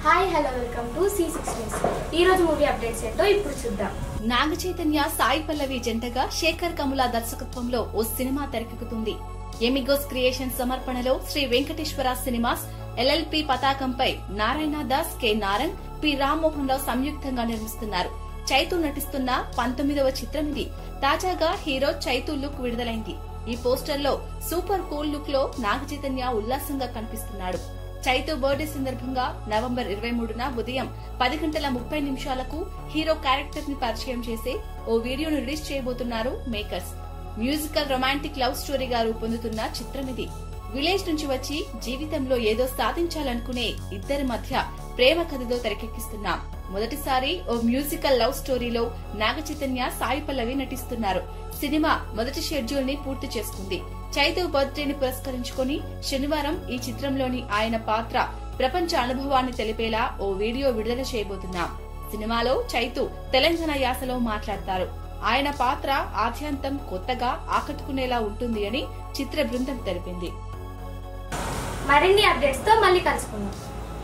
hi hello welcome to C six news ఈ రోజు movie updates ఏంటో ఇప్పుడు చూద్దాం నాగ చైతన్య సాయి పల్లవి జంటగా శేఖర్ కముల దర్శకత్వంలో ఓ సినిమా తెరకెక్కుతుంది ఎమిగోస్ క్రియేషన్ సమర్పణలో శ్రీ వెంకటేశ్వర సినిమాస్ ఎల్ఎల్పి పతాకంపై నారాయణ దాస్ కె నారంగ్ పి రామ్మోహన్ రావు సంయుక్తంగా నిర్మిస్తున్నారు చైతు నటిస్తున్న పంతొమ్మిదవ చిత్రం ఇది తాజాగా హీరో చైతు లుక్ విడుదలైంది ఈ పోస్టర్ లో సూపర్ కూల్ లుక్ లో నాగ చైతన్య ఉల్లాసంగా కనిపిస్తున్నాడు చైతు బర్త్డే సందర్భంగా నవంబర్ ఇరవై మూడున ఉదయం పది గంటల ముప్పై నిమిషాలకు హీరో క్యారెక్టర్ ని పరిచయం చేసే ఓ వీడియోను రిలీజ్ చేయబోతున్నారు మేకర్స్ మ్యూజికల్ రొమాంటిక్ లవ్ స్టోరీగా రూపొందుతున్న చిత్రం ఇది విలేజ్ నుంచి వచ్చి జీవితంలో ఏదో సాధించాలనుకునే ఇద్దరి మధ్య ప్రేమ కథతో తెరకెక్కిస్తున్నాం మొదటిసారి ఓ మ్యూజికల్ లవ్ స్టోరీలో నాగ చైతన్య సాయి పల్లవి నటిస్తున్నారు సినిమా మొదటి షెడ్యూల్ ని పూర్తి చేసుకుంది చైతు బర్త్డేని పురస్కరించుకొని శనివారం ఈ చిత్రంలోని ఆయన పాత్ర ప్రపంచ అనుభవాన్ని తెలిపేలా ఓ వీడియో విడుదల చేయబోతున్నాం సినిమాలో చైతు తెలంగాణ యాసలో మాట్లాడతారు ఆయన పాత్ర ఆద్యంతం కొత్తగా ఆకట్టుకునేలా ఉంటుంది అని చిత్ర బృందం తెలిపింది మరిన్ని అప్డేట్స్ తో మళ్ళీ కలుసుకుందాం